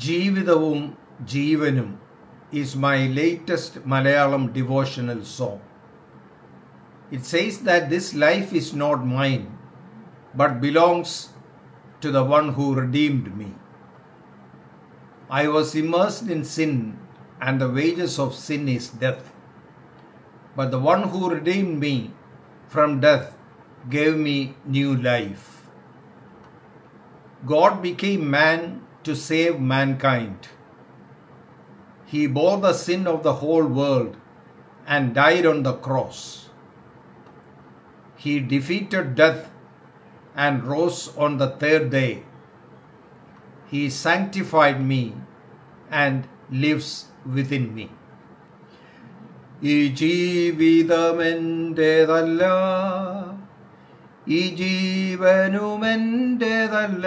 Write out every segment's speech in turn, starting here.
ജീവിതവും ജീവനും is my latest Malayalam devotional song. It says that this life is not mine, but belongs to the one who redeemed me. I was immersed in sin, and the wages of sin is death. But the one who redeemed me from death gave me new life. God became man to save mankind. He bore the sin of the whole world and died on the cross. He defeated death and rose on the third day. He sanctified me and lives within me. ഈ ജീവിതമെൻ്റേതല്ല ഈ ജീവനുമെൻ്റേതല്ല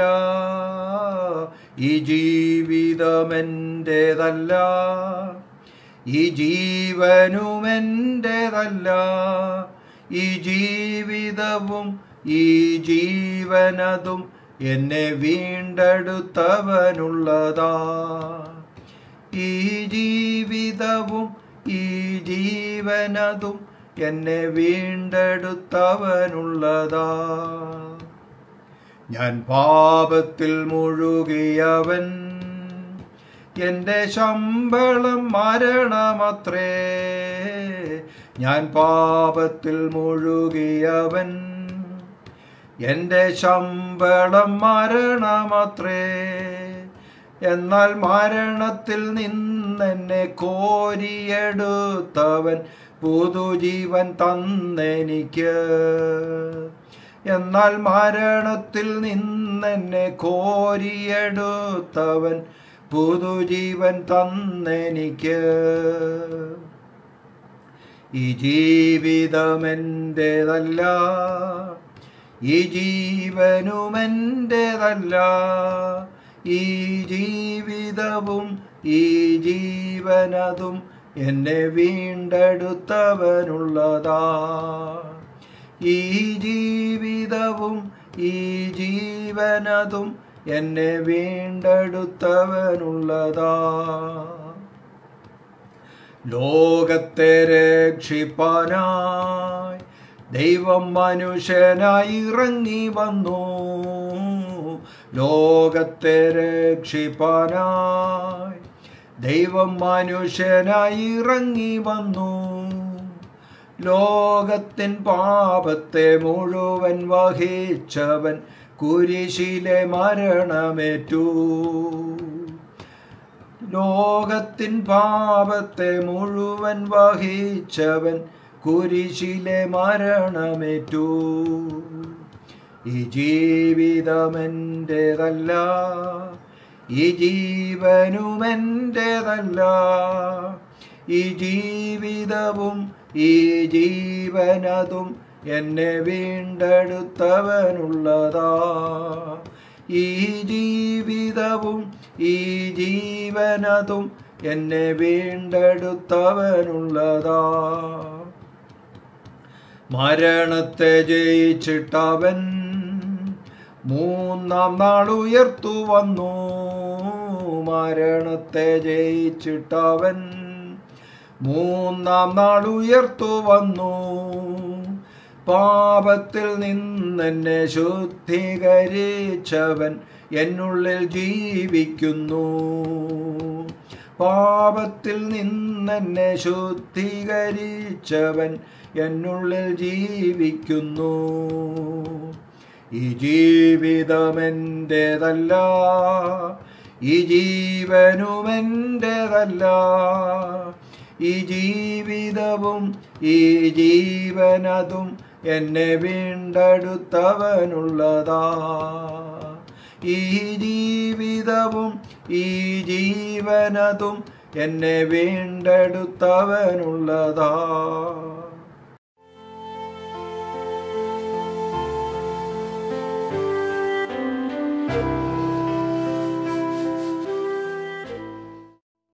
ഈ ജീവിതമെൻ്റേതല്ല ഈ ജീവനുമെൻ്റേതല്ല ഈ ജീവിതവും ഈ ജീവനതും എന്നെ വീണ്ടെടുത്തവനുള്ളതാ ഈ ജീവിതവും ഈ ജീവനതും എന്നെ വീണ്ടെടുത്തവനുള്ളതാ ഞാൻ പാപത്തിൽ മുഴുകിയവൻ എൻ്റെ ശമ്പളം മരണമത്രേ ഞാൻ പാപത്തിൽ മുഴുകിയവൻ എൻ്റെ ശമ്പളം മരണമത്രേ എന്നാൽ മരണത്തിൽ നിന്നെന്നെ കോരിയെടുത്തവൻ പുതുജീവൻ തന്നെനിക്ക് എന്നാൽ മരണത്തിൽ നിന്നെന്നെ കോരിയെടുത്തവൻ പുതുജീവൻ തന്നെനിക്ക് ഈ ജീവിതമെൻ്റേതല്ല ഈ ജീവനുമെൻ്റേതല്ല ഈ ജീവിതവും ഈ ജീവനതും എന്നെ വീണ്ടെടുത്തവനുള്ളതാ ഈ ജീവിതവും ഈ ജീവനതും എന്നെ വീണ്ടെടുത്തവനുള്ളതാ ലോകത്തെ രക്ഷിപ്പാനായി ദൈവം മനുഷ്യനായി ഇറങ്ങി വന്നു ലോകത്തെ രക്ഷിപ്പാനായി ദൈവം മനുഷ്യനായി ഇറങ്ങി വന്നു ലോകത്തിൻ പാപത്തെ മുഴുവൻ വഹിച്ചവൻ കുരിശിലെ മരണമേറ്റു ലോകത്തിൻ പാപത്തെ മുഴുവൻ വഹിച്ചവൻ കുരിശിലെ മരണമേറ്റു ഈ ജീവിതമെൻ്റേതല്ല ഈ ജീവനുമെൻ്റേതല്ല ഈ ജീവിതവും ഈ ജീവനതും എന്നെ വീണ്ടെടുത്തവനുള്ളതാ ഈ ജീവിതവും ഈ ജീവനതും എന്നെ വീണ്ടെടുത്തവനുള്ളതാ മരണത്തെ ജയിച്ചിട്ടവൻ മൂന്നാം നാൾ ഉയർത്തു വന്നു മരണത്തെ ജയിച്ചിട്ടവൻ മൂന്നാം നാൾ ഉയർത്തു വന്നു പാപത്തിൽ നിന്നെന്നെ ശുദ്ധീകരിച്ചവൻ എന്നുള്ളിൽ ജീവിക്കുന്നു പാപത്തിൽ നിന്നെന്നെ ശുദ്ധീകരിച്ചവൻ എന്നുള്ളിൽ ജീവിക്കുന്നു ഈ ജീവിതമെൻ്റേതല്ല ഈ ജീവനുമെൻ്റേതല്ല ഈ ജീവിതവും ഈ ജീവനതും എന്നെ വീണ്ടെടുത്തവനുള്ളതാ ഈ ജീവിതവും ഈ ജീവനതും എന്നെ വീണ്ടെടുത്തവനുള്ളതാ